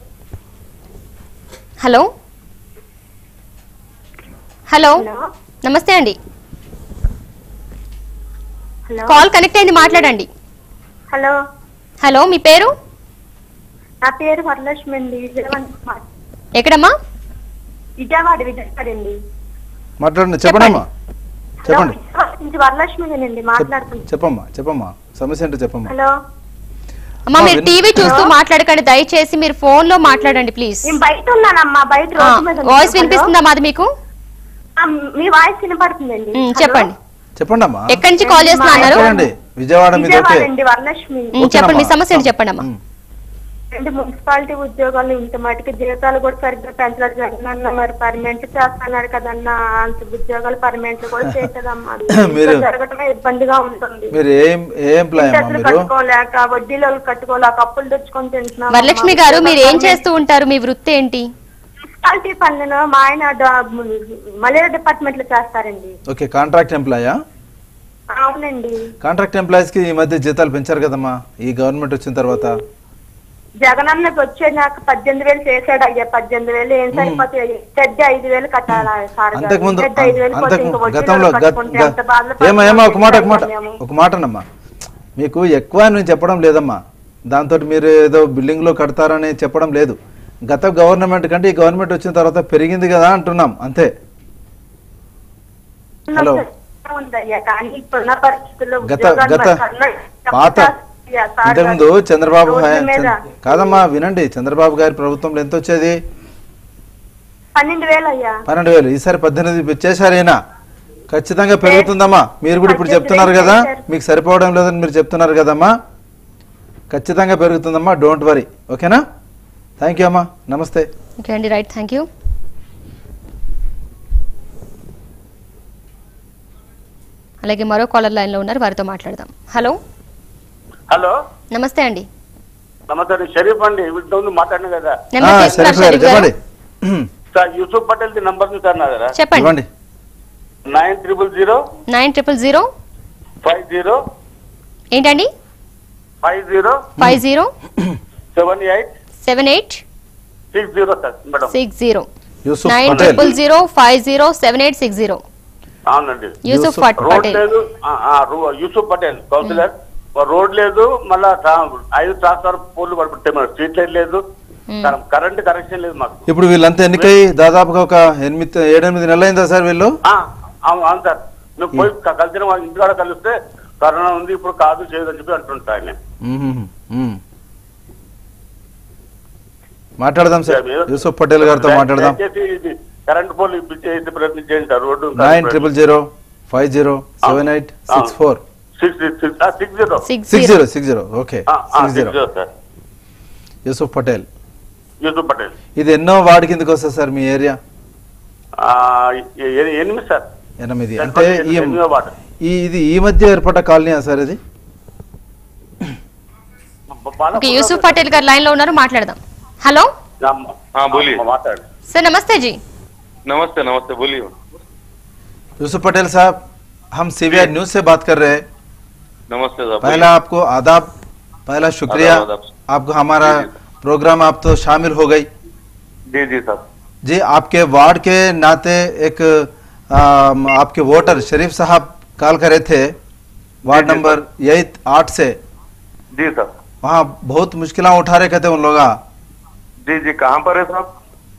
హలో హలో నమస్తే అండి హలో కాల్ కనెక్ట్ అయింది మాట్లాడండి హలో హలో మీ పేరు నా పేరు వరలక్ష్మి అండి విజయవాడ ఎక్కడమ్మా విజయవాడ విజయవాడ అండి మాట్లాడండి చెప్పండి అమ్మా హలో చెప్పండి విజయవాడ నుంచి వరలక్ష్మినేనండి చెప్- మాట్లాడుతున్నాను చెప్పమ్మా చెప్పమ్మా సమస్య ఏంటో చెప్పమ్మా హలో అమ్మా ఆ, మీరు విన్- టీవీ చూస్తూ మాట్లాడకండి దయచేసి మీరు ఫోన్ లో మాట్లాడండి ప్లీజ్ నేను బయట ఉన్నానమ్మా బయట రోడ్డు మీద ఉన్నాను. Voice hello? వినిపిస్తుందా మాది మీకు ఆ, మీ వాయిస్ వినపడుతుందండి ఉమ్, హలో? చెప్పండి చెప్పండి అమ్మా ఎక్కడి నుంచి కాల్ చేస్తున్నా అన్నారు మాట్లాడండి విజయవాడ మీద విజయవాడ ఓకే అండి వరలక్ష్మి ఉమ్, చెప్పండి మీ ఓకేనమ్మా. సమస్య ఏంటి చెప్పండి అమ్మా ఉమ్. అంటే మున్సిపాలిటీ ఉద్యోగాలు ఇంత మటుకు జీతాలు కూడా సరిగ్గా పెంచలేదు జగనన్న మరి పర్మనెంట్ చేస్తున్నారు కదన్నా అంత ఉద్యోగాలు పర్మనెంట్ కూడా చేయటదమ్మా మీరు- ఇంకా జరగటమే ఇబ్బందిగా ఉంటుంది మీరు ఏం ఏ ఎంప్లాయ్ అమ్మా ఇంటర్లు మీరు కట్టుకోలేక వడ్డీలు కట్టుకోలేక అప్పులు తెచ్చుకొని తింటున్నాం వరలక్ష్మి గారు మీరు ఏం చేస్తూ ఉంటారు మీ వృత్తి ఏంటి మున్సిపాలిటీ పనులను మా ఆయన మలేరియా డిపార్ట్మెంట్ లో చేస్తారండి ఓకే కాంట్రాక్ట్ ఎంప్లాయా అవునండి కాంట్రాక్ట్ ఎంప్లాయీస్ కి ఈ మధ్య జీతాలు పెంచారు కదమ్మా ఈ గవర్నమెంట్ వచ్చిన తర్వాత జగనన్నకి వచ్చే నాకు పద్దెనిమిది వేలు చేశాడు అయ్యా పద్దెనిమిది వేలు ఏం సరిపోతాయి పెద్ద ఐదు వేలు కట్టాలా సార్ గారు? అంతకుముందు పెద్ద ఐదు వేలు పోతే అంతకు ఇంకా వడ్డీలు గతంలో గత- కట్టుకుంటే గ- ఎంత బాధలు ఏమా ఏమా ఒక మాట ఒక మాట పడుతున్నాం మేము. ఒక మాటనమ్మా మీకు ఎక్కువ నేను చెప్పడం లేదమ్మా దాంతో మీరు ఏదో బిల్డింగ్ లో కడతారని చెప్పడం లేదు గత గవర్నమెంట్ కంటే ఈ గవర్నమెంట్ వచ్చిన తర్వాత పెరిగింది కదా అంటున్నాం అంతే హలో. ఉందయ్యా కానీ ఇప్పుడున్న పరిస్థితుల్లో గత ఉద్యోగాలు గత మరి కన్నా పాత అయ్యా, సార్ ఇంతకుముందు గారు. చంద్రబాబు రోడ్ల హయా- మీద చంద్ర- కాదమ్మా వినండి చంద్రబాబు గారి ప్రభుత్వంలో ఎంత వచ్చేది పన్నెండు వేలు అయ్యా పన్నెండు వేలు ఈసారి పద్దెనిమిది చేశారు ఈయన ఖచ్చితంగా పెరుగుతుందమ్మా మీరు కూడా ఇప్పుడు పద్దెనిమిది చెప్తున్నారు వేలు కదా చేశారు. మీకు సరిపోవడం లేదని మీరు చెప్తున్నారు కదమ్మా ఖచ్చితంగా పెరుగుతుందమ్మా డోంట్ వరీ ఓకేనా థ్యాంక్ యూ అమ్మా నమస్తే ఓకే అండి రైట్ థ్యాంక్ యూ అలాగే మరో కాలర్ లైన్ లో ఉన్నారు వారితో మాట్లాడదాం హలో హలో నమస్తే అండి నమస్తే అండి షరీఫ్ అండి వీటితో ముందు మాట్లాడిన కదా నెంబర్ ఆ, తీసుకున్నారు షరీఫ్ గారు షరీఫ్ గారు చెప్పండి సార్ యూసుఫ్ పటేల్ ది నంబర్ ఉంది సార్ నా దగ్గర చెప్పండి ఇవ్వండి nine triple zero nine triple zero five zero ఏంటండి five zero five zero seven eight seven eight six zero sir madam six zero Yusuf nine Patel triple zero five zero seven eight six zero అవునండి యూసుఫ్ యూసుఫ్ పట్- road Patel లేదు ఆ, ఆ, రో- Yusuf Patel councillor road లేదు మళ్ళా ట్రా- ఐదు ట్రాన్స్ఫర్ పోల్లు పడిపోతాయి మేడం స్ట్రీట్ లైట్ లేదు కరెంట్ కనెక్షన్ లేదు మాకు ఇప్పుడు వీళ్ళంతా ఎన్నికై దాదాపుగా ఒక ఎనిమిది ఏడెనిమిది నెలలు అయిందా సార్ వీళ్ళు ఆ, అవును అవును సార్ నువ్వు పోయి క- కలిసిన వాళ్ళ ఇంటికాడ కలిస్తే కరోనా ఉంది ఇప్పుడు కాదు చేయదు అని చెప్పి అంటుంటా ఆయన మ్మ్. మ్మ్. మాట్లాడదాం సార్ యూసుఫ్ పటేల్ గారితో మాట్లాడదాం దయచేసి ఇది కరెంట్ పోల్ ఇప్పించేసి ప్రయత్నం చేయండి sir road nine triple zero five zero seven eight six four six six six zero six six zero zero six zero okay six six zero zero sir Yusuf Patel Yusuf Patel ఇది ఎన్నో వార్డు కిందకి వస్తుంది సార్ మీ area ఆ, ఎ- ఎ- ఎనిమిది sir ఎనిమిది అంటే ఈ ఎనిమిదో వార్డు ఈ ఇది ఈ మధ్య ఏర్పడ్డ కాలనీయా సార్ ఇది ఓకే యూసుఫ్ పటేల్ గారు లైన్ లో ఉన్నారు మాట్లాడదాం హలో అమ్మ, అమ్మ, మాట్లాడు సార్ నమస్తే జీ नमस्ते नमस्ते बोलिए यूसुफ पटेल साहब हम सीबीआई न्यूज से बात कर रहे हैं नमस्ते साहब पहला आपको आदाब पहला शुक्रिया आदाब, आदाब। आपको हमारा जी, जी। प्रोग्राम आप तो शामिल हो गई जी जी साहब जी आपके वार्ड के नाते एक आम, आपके वोटर शरीफ साहब कॉल करे थे वार्ड जी, जी, नंबर यही आठ से जी साहब वहाँ बहुत मुश्किलें उठा रहे कहते उन लोग जी जी कहाँ पर है साहब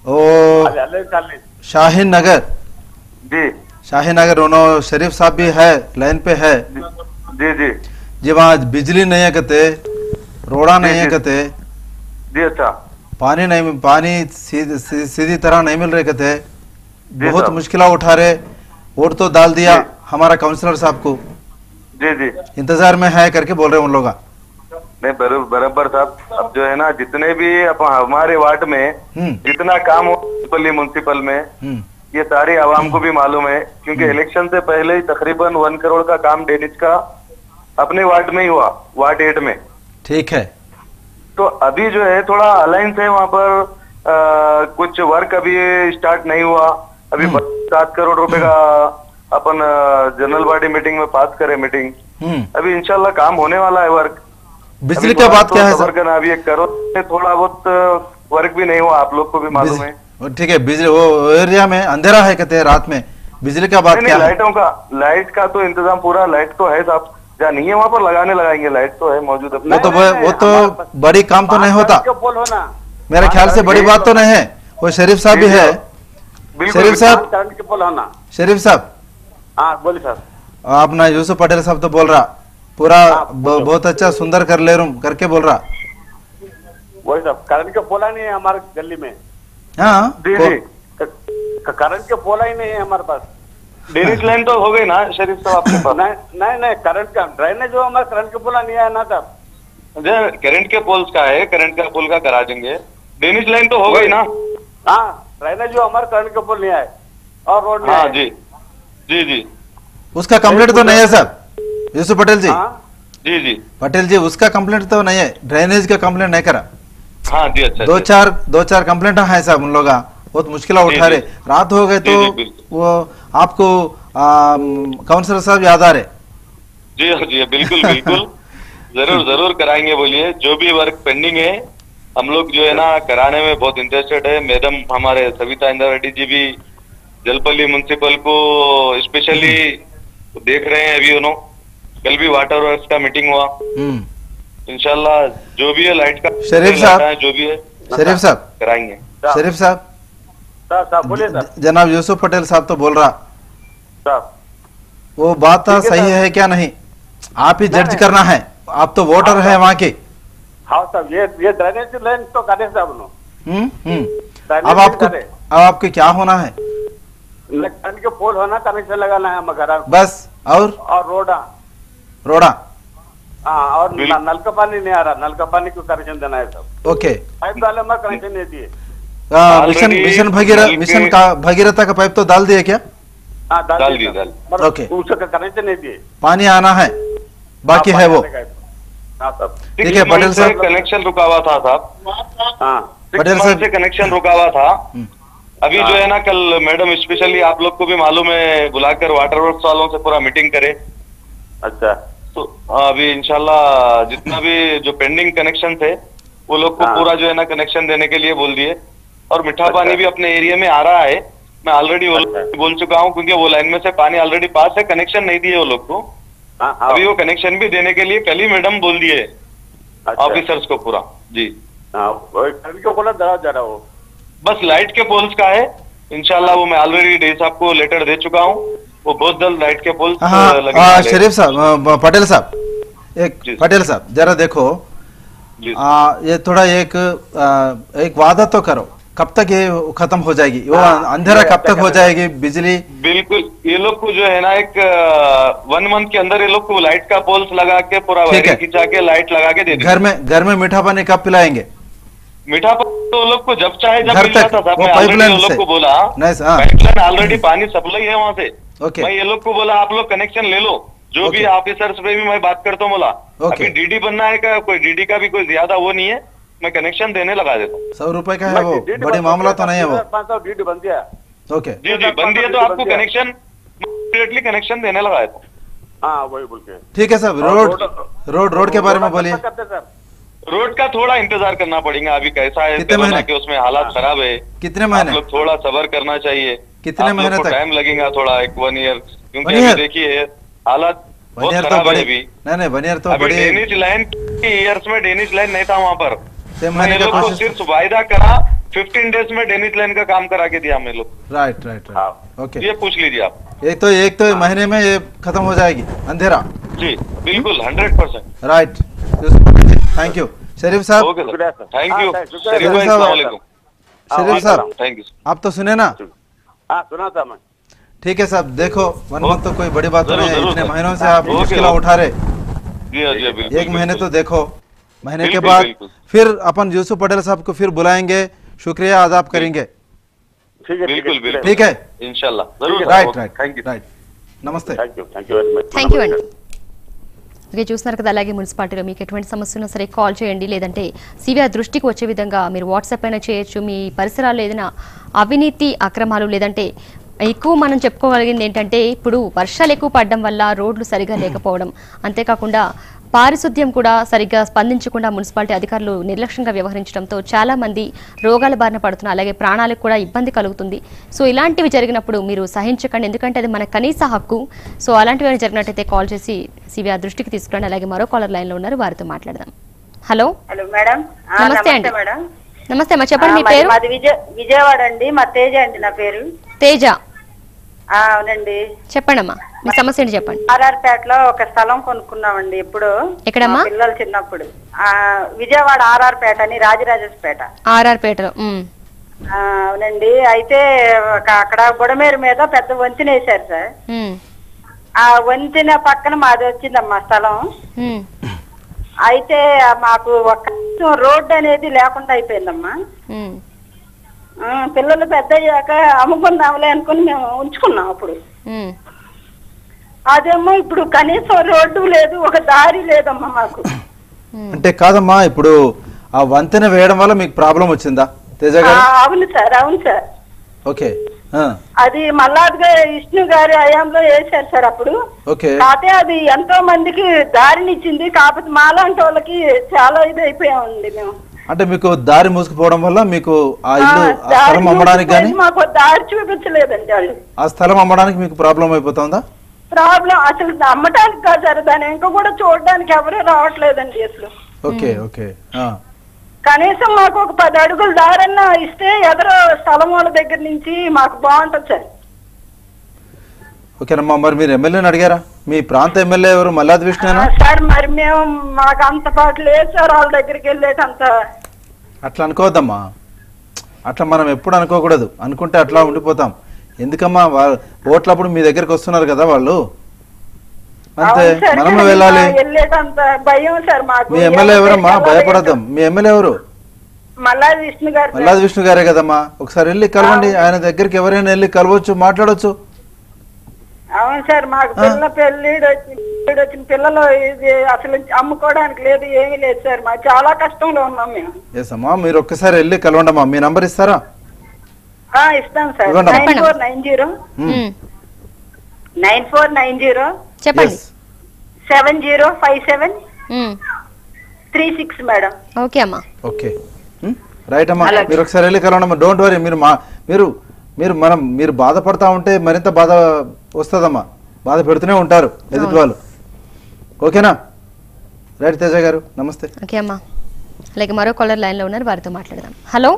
ओ शाहीन नगर जी शाहीन नगर उन्होंने शरीफ साहब भी है लाइन पे है जी जी जी वहाँ बिजली नहीं है कहते रोड़ा नहीं है जी। कहते जी अच्छा पानी नहीं पानी सीधी सी- सीधी तरह नहीं मिल रहे कहते जी बहुत साहब। मुश्किल उठा रहे वोट तो डाल दिया जी। हमारा काउंसलर साहब को जी जी इंतजार में है करके बोल रहे हैं उन लोग नहीं बरो- बराबर साहब अब जो है ना जितने भी अब हमारे वार्ड में हम्म जितना काम हो म्यूनसिपल म्यूनसिपल में हम्म ये सारी आवाम को भी मालूम है क्योंकि इलेक्शन से पहले ही तकरीबन वन करोड़ का काम डेनिज का अपने वार्ड में ही हुआ वार्ड एट में ठीक है तो अभी जो है थोड़ा अलायंस है वहाँ पर आ, कुछ वर्क अभी स्टार्ट नहीं हुआ अभी सात करोड़ रुपए का अपन जनरल बॉडी मीटिंग में पास करे मीटिंग हम्म अभी इंशाल्लाह काम होने वाला है वर्क बिजली अभी का बहुत बात क्या है तो सर सबर करना अभी एक करोड़ से थोड़ा बहुत वर्क भी नहीं हुआ आप लोग को भी मालूम है बिजली- वो ठीक है बिजली वो एरिया में अंधेरा है कहते हैं रात में बिजली का बात नहीं क्या नहीं है लाइटों का लाइट का तो इंतजाम पूरा लाइट तो है साहब जहाँ नहीं है वहाँ पर लगाने लगाएंगे लाइट तो है मौजूद वो तो वो, वो तो बड़ी काम तो नहीं होता पोल होना मेरे ख्याल से बड़ी बात तो नहीं है वो शरीफ साहब भी जी, है बिल्कुल शरीफ साहब करंट के पोल होना शरीफ साहब हाँ बोलिए सर अपना यूसुफ पटेल साहब तो बोल रहा पूरा ब- बहुत अच्छा सुंदर कर ले रूम करके बोल रहा वही सब करंट के पोला नहीं है हमारे गली में हाँ जी को- जी क- करंट के पोला ही नहीं है हमारे पास डेनिस लाइन तो हो गई ना शरीफ साहब आपके पास नहीं नहीं नहीं करंट का ड्रेनेज जो हमारे करंट के पोला नहीं है ना साहब करंट के पोल्स का है करंट का पोल का करा देंगे डेनिस लाइन तो हो गई ना हाँ ड्रेनेज जो हमारे करंट के पोल नहीं है और रोड नहीं हाँ है जी जी जी उसका कंप्लेंट तो नहीं है सर यूसुफ पटेल जी हाँ जी जी पटेल जी उसका कंप्लेंट तो नहीं है ड्रेनेज का कंप्लेंट नहीं करा हाँ जी अच्छा दो अच्छा। चार दो चार कंप्लेंट है साहब उन लोग का। बहुत मुश्किल जी, उठा जी। रहे रात हो गए जी, तो जी, बिल्कुल। वो आपको काउंसलर साहब याद आ रहे जी हाँ, जी बिल्कुल बिल्कुल जरूर जरूर कराएंगे बोलिए जो भी वर्क पेंडिंग है हम लोग जो है ना कराने में बहुत इंटरेस्टेड है मैडम हमारे सविता इंदिरा रेड्डी जी भी जलपल्ली म्यूनसिपल को स्पेशली देख रहे हैं अभी उन्होंने कल भी वाटर वर्क्स का मीटिंग हुआ हम्म इंशाल्लाह जो भी है लाइट का शरीफ साहब। है, जो भी है शरीफ साहब कराएंगे शरीफ साहब सर सर बोलिए सर ज- जनाब यूसुफ पटेल साहब तो बोल रहा साहब वो बात ठीक है, सही साहब। है क्या नहीं आप ही जज नहीं। करना है आप तो वोटर हाँ, है साहब। वहाँ के हाँ साहब ये ये ड्रेनेज लाइन तो करे साहब उन्होंने हम्म हम्म ड्रेनेज अब लाइन आपको करे। अब आपको क्या होना है करंट के पोल होना कनेक्शन लगाना है हमारे घर बस और और रोड रोड़ा हाँ और बिल्कुल। न- नल का पानी नहीं आ रहा नल का पानी को कनेक्शन देना है सब ओके पाइप वाले हमारे कनेक्शन नहीं दिए आ, मिशन Already मिशन भगीरथ नल के- मिशन का भगीरथा का पाइप तो डाल दिए क्या हाँ डाल डाल दिए, दिए डाल। पर ओके। उसका कनेक्शन नहीं दिए पानी आना है बाकी हाँ, है पानी वो आने का है। हाँ साहब ठीक है, पटेल साहब। कनेक्शन रुका हुआ था साहब हाँ पटेल Six साहब। month से कनेक्शन रुका हुआ था हम्म। अभी जो है ना कल मैडम स्पेशली आप लोग को भी मालूम है बुलाकर वाटर वर्क्स वालों से पूरा मीटिंग करे अच्छा तो हाँ, अभी इंशाल्लाह जितना भी जो पेंडिंग कनेक्शन थे वो लोग को हाँ। पूरा जो है ना कनेक्शन देने के लिए बोल दिए और मीठा अच्छा। पानी भी अपने एरिया में आ रहा है मैं ऑलरेडी अच्छा। बोल चुका हूँ क्योंकि वो लाइन में से पानी ऑलरेडी पास है कनेक्शन नहीं दिए वो लोग को हाँ हाँ अभी वो कनेक्शन भी देने के लिए कल ही मैडम बोल दिए अच्छा। ऑफिसर्स को पूरा जी हाँ वही करंट के बोला दरा जा रहा वो बस लाइट के पोल्स का है इंशाल्लाह वो मैं ऑलरेडी डे साहब को लेटर दे चुका हूँ वो बहुत जल्द लाइट के पोल्स हाँ लगने हाँ, वाले हैं। शरीफ साहब अ, पटेल साहब एक जी। पटेल साहब जरा देखो जी। आ, ये थोड़ा एक आ, एक वादा तो करो कब तक ये खत्म हो जाएगी वो हाँ, अंधेरा ये कब तक अच्छा हो करें। जाएगी बिजली बिल्कुल ये लोग को जो है ना एक वन मंथ के अंदर ये लोग को लाइट का पोल्स लगा के पूरा ठीक है। वायरिंग खिंचा के लाइट लगा के दे दी घर में घर में मीठा पानी कब पिलाएंगे मीठा पानी तो वो लोग को जब चाहे जब घर मिल जाता तक, था वो मैं ऑलरेडी pipeline वो लोग से। को बोला नहीं सर, हाँ। पाइपलाइन ऑलरेडी पानी सप्लाई है वहां से ओके। मैं ये लोग को बोला आप लोग कनेक्शन ले लो जो भी ओके। ऑफिसर्स पे भी मैं बात करता हूँ बोला ओके। अभी डीडी बनना है का कोई डीडी का भी कोई ज्यादा वो नहीं है मैं कनेक्शन देने लगा देता हूँ सौ रुपए का है वो बड़ी मामला तो नहीं है वो पाँच सौ डीडी बन दिया ओके जी जी बंद दिए तो आपको कनेक्शन इमीडिएटली कनेक्शन देने लगा है हाँ वही बोल के ठीक है साहब रोड रोड रोड के बारे में बोलिए करते सर रोड का थोड़ा इंतजार करना पड़ेगा अभी कैसा है कितने कोरोना महीने? के उसमें हालात खराब है कितने आप महीने लोग थोड़ा सबर करना चाहिए कितने आप लोग महीने को तक? टाइम लगेगा थोड़ा एक वन ईयर क्योंकि One अभी year? देखिए हालात वन बहुत ईयर तो खराब है बड़ी अभी नहीं नहीं वन ईयर तो अभी बड़ी डेनिश लाइन ईयर्स में डेनिश लाइन नहीं था वहाँ पर छह महीने मैंने का लोग को कोशिश सिर्फ वायदा करा फिफ्टीन डेज में डेनिश लाइन का काम करा के दिया हम लोग राइट राइट हाँ। राइट ओके ये पूछ लीजिए आप एक तो एक तो महीने में ये खत्म हो जाएगी अंधेरा जी बिल्कुल hundred percent right thank you Sharif साहब ओके शुक्रिया सर सर। थैंक हाँ, यू सर, शुक्रिया शरीफ सर। भाई साहब। अस्सलाम वालेकुम शरीफ साहब थैंक यू आप तो सुने ना हाँ सुना था मैं ठीक है साहब देखो वन मंथ तो कोई बड़ी बात जरूर, नहीं है जरूर, इतने सर। महीनों से आप ओके, मुश्किल ओके। उठा रहे जी हाँ जी हाँ, बिल्कुल एक महीने तो बिल्कुल। देखो महीने के बिल्कुल, बाद बिल्कुल। फिर अपन यूसुफ पटेल साहब को फिर बुलाएंगे शुक्रिया अदाब करेंगे ठीक है बिल्कुल बिल्कुल ठीक है इंशाल्लाह जरूर right right thank you right నమస్తే thank you thank you very much thank you అండి ఓకే చూస్తున్నారు కదా అలాగే మున్సిపాలిటీలో మీకు ఎటువంటి సమస్య ఉన్నా సరే కాల్ చేయండి లేదంటే సివిఆర్ దృష్టికి వచ్చే విధంగా మీరు వాట్సాప్ అయినా చేయొచ్చు మీ పరిసరాల్లో ఏదైనా అవినీతి అక్రమాలు లేదంటే ఎక్కువ మనం చెప్పుకోగలిగింది ఏంటంటే ఇప్పుడు వర్షాలు ఎక్కువ పడడం వల్ల రోడ్లు సరిగా లేకపోవడం అంతేకాకుండా పారిశుద్ధ్యం కూడా సరిగ్గా స్పందించకుండా మున్సిపాలిటీ అధికారులు నిర్లక్ష్యంగా వ్యవహరించడంతో చాలా మంది రోగాల బారిన పడుతున్నారు అలాగే ప్రాణాలకు కూడా ఇబ్బంది కలుగుతుంది సో ఇలాంటివి జరిగినప్పుడు మీరు సహించకండి ఎందుకంటే అది మన కనీస హక్కు సో అలాంటివి ఏమైనా జరిగినట్టయితే కాల్ చేసి సివిఆర్ దృష్టికి తీసుకురండి అలాగే మరో కాలర్ లైన్లో ఉన్నారు వారితో మాట్లాడదాం హలో హలో మేడం ఆ, నమస్తే అండి. మేడం నమస్తే అమ్మా చెప్పండి మీ ఆ, మాది- పేరు మాది విజయ విజయవాడ అండి మా తేజ అండి నా పేరు తేజ ఆ, అవునండి చెప్పండి అమ్మా మీ సమస్య ఏంటి చెప్పండి ఆర్ఆర్ పేటలో ఒక స్థలం కొనుక్కున్నామండి ఇప్పుడు ఎక్కడమ్మా? మా పిల్లలు చిన్నప్పుడు ఆ విజయవాడ ఆర్ఆర్ పేట అని రాజరాజేశ్వరపేట ఆర్ఆర్ పేటలో ఉమ్, ఆ, అవునండి అయితే ఒక అక్కడ బుడమేరు మీద పెద్ద వంతెన వేశారు సార్ ఉమ్, ఆ వంతెన పక్కన మాది వచ్చిందమ్మా స్థలం ఉమ్, అయితే మాకు ఒక రోడ్డు అనేది లేకుండా అయిపోయిందమ్మా ఉమ్, ఆ, పిల్లలు పెద్ద అయ్యాక అమ్ముకుందాంలే అనుకుని మేము ఉంచుకున్నాం అప్పుడు ఉమ్. అదేమో ఇప్పుడు కనీసం రోడ్డు లేదు ఒక దారి లేదమ్మా మాకు అంటే కాదమ్మా ఇప్పుడు ఆ వంతెన వేయడం వల్ల మీకు ప్రాబ్లం వచ్చిందా తేజ ఆ, గారు అవును సార్ అవును సార్ ఓకే ఆ, అది మల్లాదిగా విష్ణు గారి హయాంలో వేశారు సార్ అప్పుడు ఓకే కాకపోతే అది ఎంతో మందికి దారినిచ్చింది కాకపోతే మాలాంటి వాళ్ళకి చాలా ఇది అయిపోయామండి మేము అంటే మీకు దారి మూసుకుపోవడం వల్ల మీకు ఆ ఆ, ఇల్లు ఆ దారి స్థలం అమ్మడానికి కానీ చూపించలేదు, మాకు దారి చూపించలేదండి వాళ్ళు ఆ స్థలం అమ్మడానికి మీకు ప్రాబ్లం అయిపోతుందా ప్రాబ్లం అసలు అమ్మటానికి కాదు సార్ దాని ఇంకా కూడా చూడడానికి ఎవరు రావట్లేదండి అసలు ఓకే ఓకే ఆ, కనీసం మాకు ఒక పది అడుగుల దారన్నా ఇస్తే ఎదరో స్థలం వాళ్ళ దగ్గర నుంచి మాకు బాగుంటది సార్ ఓకేనమ్మా మరి మీరు ఎమ్మెల్యేని అడిగారా మీ ప్రాంత ఎమ్మెల్యే ఎవరు మల్లాది విష్ణునా ఆ, సార్ మరి మేము మాకు అంత పాటు లేదు సార్ వాళ్ళ దగ్గరికి వెళ్ళేటంత అట్లా అనుకోవద్దమ్మా అట్లా మనం ఎప్పుడు అనుకోకూడదు అనుకుంటే అట్లా ఉండిపోతాం ఎందుకమ్మా వా- ఓట్లప్పుడు మీ దగ్గరికి వస్తున్నారు కదా వాళ్ళు అంతే అవును సార్, మనము కానీ వెళ్ళాలి మా వెళ్ళేటంత భయం సార్ మాకు మీ ఎమ్మెల్యే ఎవరమ్మా ఎలా భయపడద్దాం మీ ఎమ్మెల్యే ఎవరు మల్లా విష్ణు గారు సార్. మల్లాది విష్ణు గారే కదమ్మా ఒకసారి వెళ్ళి కలవండి ఆయన దగ్గరికి ఎవరైనా వెళ్ళి కలవచ్చు మాట్లాడొచ్చు అవును సార్ మాకు పిల్ల పెళ్ళిడు వచ్చి పెళ్ళిడు వచ్చిన పిల్లలు ఇది అసలు అమ్ముకోవడానికి లేదు ఏమీ లేదు సార్ మాకు చాలా కష్టంలో ఉన్నాం మేము ఎస్ అమ్మా మీరు ఒక్కసారి వెళ్ళి కలవండి అమ్మా మీ నంబర్ ఇస్తారా ఆ, ఇస్తాం సార్ ఇవ్వండి అమ్మా. Nine four nine zero um, nine four nine zero చెప్పండి yes seven zero five seven um, three six madam okay అమ్మా ఓకే ఉం? రైట్ అమ్మా అలాగే. మీరు ఒకసారి వెళ్ళి కలవండి అమ్మా డోంట్ వరీ మీరు మా మీరు మీరు మనం మీరు బాధపడతా ఉంటే మరింత బాధ వస్తుందమ్మా బాధ పెడుతూనే ఉంటారు ఎదుటి వాళ్ళు ఓకేనా రైట్ తేజ గారు నమస్తే ఓకే అమ్మా అలాగే మరో కాలర్ లైన్లో ఉన్నారు వారితో మాట్లాడదాం హలో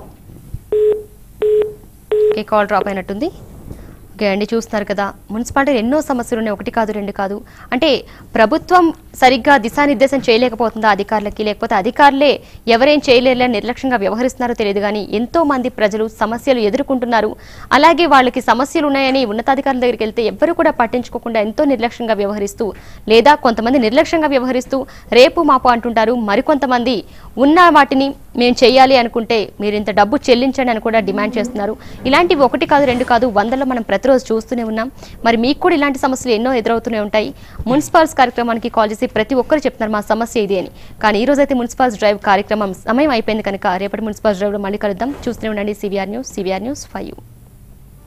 ఓకే కాల్ డ్రాప్ అయినట్టుంది ఓకే అండి చూస్తున్నారు కదా మున్సిపాలిటీ ఎన్నో సమస్యలు ఉన్నాయి ఒకటి కాదు రెండు కాదు అంటే ప్రభుత్వం సరిగ్గా దిశానిర్దేశం చేయలేకపోతుందా అధికారులకి లేకపోతే అధికారులే ఎవరేం చేయలేరులే అని నిర్లక్ష్యంగా వ్యవహరిస్తున్నారో తెలియదు కానీ ఎంతో మంది ప్రజలు సమస్యలు ఎదుర్కొంటున్నారు అలాగే వాళ్ళకి సమస్యలు ఉన్నాయని ఉన్నతాధికారుల దగ్గరికి వెళ్తే ఎవ్వరూ కూడా పట్టించుకోకుండా ఎంతో నిర్లక్ష్యంగా వ్యవహరిస్తూ లేదా కొంతమంది నిర్లక్ష్యంగా వ్యవహరిస్తూ రేపు మాపు అంటుంటారు మరికొంతమంది ఉన్న వాటిని మేము చేయాలి అనుకుంటే మీరు ఇంత డబ్బు చెల్లించండి అని కూడా డిమాండ్ చేస్తున్నారు ఇలాంటివి ఒకటి కాదు రెండు కాదు వందల్లో మనం ప్రతిరోజు చూస్తూనే ఉన్నాం మరి మీకు కూడా ఇలాంటి సమస్యలు ఎన్నో ఎదురవుతూనే ఉంటాయి మున్సిపల్స్ కార్యక్రమానికి కాల్ చేసి ప్రతి ఒక్కరు చెప్తున్నారు మా సమస్య ఇది అని కానీ ఈ రోజైతే మున్సిపల్స్ డ్రైవ్ కార్యక్రమం సమయం అయిపోయింది కనుక రేపటి మున్సిపల్స్ డ్రైవ్లో మళ్ళీ కలుద్దాం చూస్తూనే ఉండండి CVR news CVR news five